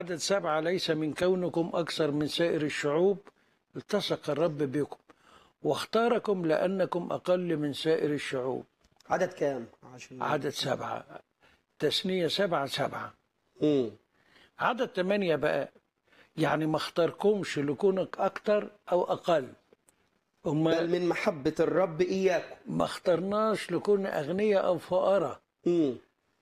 عدد سبعة ليس من كونكم أكثر من سائر الشعوب التصق الرب بكم واختاركم لأنكم أقل من سائر الشعوب عدد كام عشان عدد سبعة تثنية سبعة سبعة مم. عدد ثمانية بقى يعني ما اختاركمش لكونك أكتر أو أقل بل أما من محبة الرب إياكم ما اخترناش لكون أغنياء أو فقراء مم.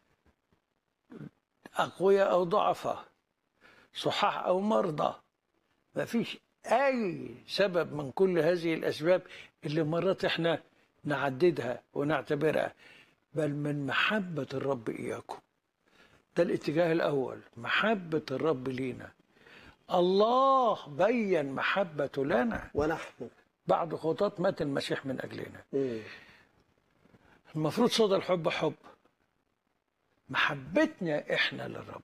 أقوياء أو ضعفاء صحاح أو مرضى ما فيش أي سبب من كل هذه الأسباب اللي مرات إحنا نعددها ونعتبرها بل من محبة الرب إياكم ده الاتجاه الأول محبة الرب لينا الله بين محبته لنا ونحن بعد خطاة مات المسيح من أجلنا مم. المفروض صدى الحب حب محبتنا احنا للرب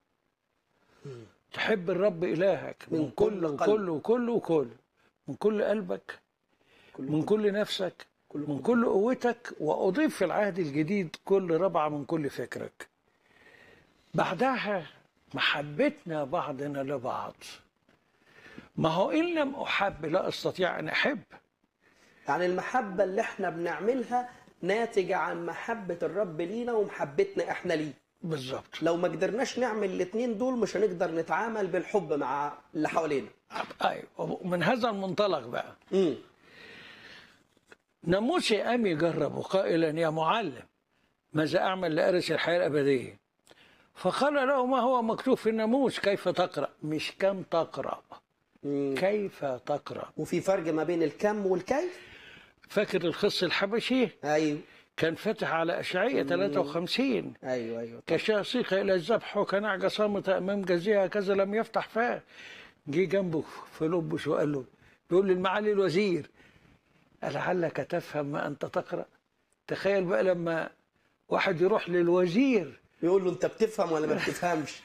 تحب الرب الهك من من كل كل قلب. وكل وكل وكل من كل قلبك من كل نفسك كل من كل قوتك واضيف في العهد الجديد كل ربعه من كل فكرك بعدها محبتنا بعضنا لبعض ما هو ان لم احب لا استطيع ان احب يعني المحبة اللي احنا بنعملها ناتجة عن محبة الرب لينا ومحبتنا احنا ليه بالظبط لو ما قدرناش نعمل الاتنين دول مش هنقدر نتعامل بالحب مع اللي حوالينا ايوه من هذا المنطلق بقى مم. ناموسي قام يجربه قائلا يا معلم ماذا أعمل لأرث الحياة الأبدية فقال له ما هو مكتوب في الناموس كيف تقرأ مش كم تقرأ مم. كيف تقرأ وفي فرق ما بين الكم والكيف فاكر الخص الحبشي ايوه كان فتح على أشعية 53 ايوه ايوه كشاة سيقة إلى الذبح وكنعجة صامتة أمام جزيها كذا لم يفتح فاه جه جنبه فيلبس وقال له بيقول للمعالي الوزير لعلك تفهم ما أنت تقرأ تخيل بقى لما واحد يروح للوزير يقول له انت بتفهم ولا ما بتفهمش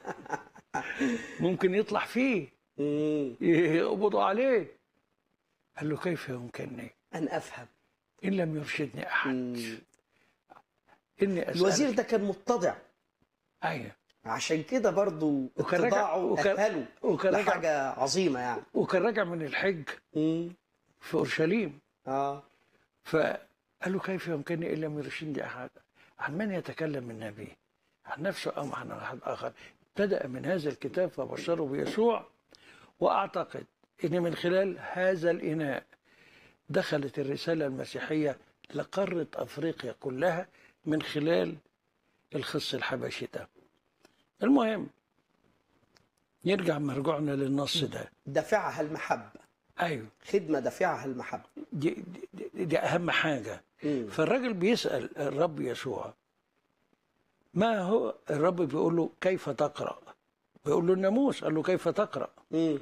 ممكن يطلع فيه مم. يقبضوا عليه قال له كيف يمكنني ان افهم إن لم يرشدني أحد مم. إني أسأل الوزير ده كان متضع أيوه عشان كده برضو وكان راجع- اتضاعه وكان- أهله وكان راجع- لحاجة عظيمة يعني وكان راجع من الحج مم. في أورشليم اه فقال له كيف يمكنني إن لم يرشدني أحد عن من يتكلم النبي عن نفسه أم عن أحد آخر ابتدأ من هذا الكتاب فبشره بيسوع وأعتقد أن من خلال هذا الإناء دخلت الرسالة المسيحية لقارة أفريقيا كلها من خلال الخص الحبشي ده المهم يرجع مرجوعنا للنص ده دافعها المحبة أيوه خدمة دافعها المحبة دي, دي, دي أهم حاجة مم. فالراجل بيسأل الرب يسوع ما هو الرب بيقول له كيف تقرأ بيقول له الناموس قال له كيف تقرأ مم.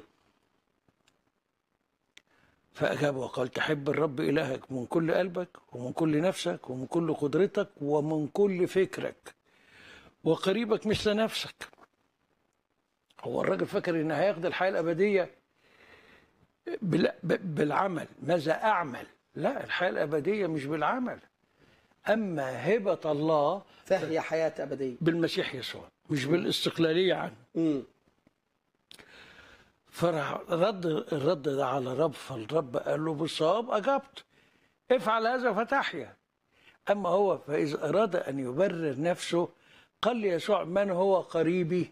فأجاب وقال تحب الرب إلهك من كل قلبك ومن كل نفسك ومن كل قدرتك ومن كل فكرك وقريبك مثل نفسك هو الراجل فاكر إن هياخد الحياة الأبدية بال- ب- بالعمل ماذا أعمل لا الحياة الأبدية مش بالعمل أما هبة الله فهي حياة أبدية بالمسيح يسوع مش بالاستقلالية عنه مم. فراح رد الرد ده على الرب فالرب قال له بالصواب أجبت افعل هذا فتحيا أما هو فإذا أراد أن يبرر نفسه قال ليسوع من هو قريبي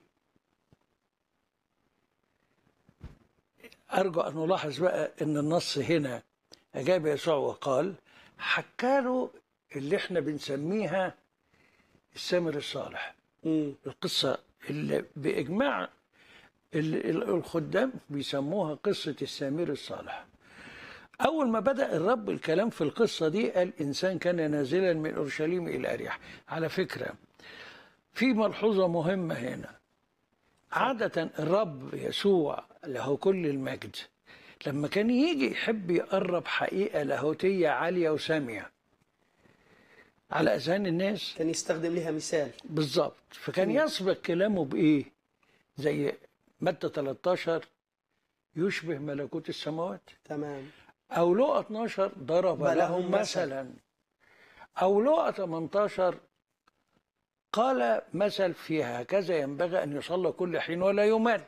أرجو أن نلاحظ بقى أن النص هنا أجاب يسوع وقال حكاله اللي احنا بنسميها السامر الصالح مم. القصة اللي بإجماع ال- ال- الخدام بيسموها قصة السامر الصالح أول ما بدأ الرب الكلام في القصة دي قال إنسان كان نازلا من أورشليم إلى أريح على فكرة في ملحوظة مهمة هنا عادة الرب يسوع له كل المجد لما كان يجي يحب يقرب حقيقة لاهوتية عالية وسامية على أذهان الناس كان يستخدم لها مثال بالظبط فكان يسبق كلامه بايه زي متى 13 يشبه ملكوت السماوات تمام او لقى 12 ضرب لهم لهم مثل. مثلا او لقى 18 قال مثل فيها هكذا ينبغي أن يصلى كل حين ولا يمل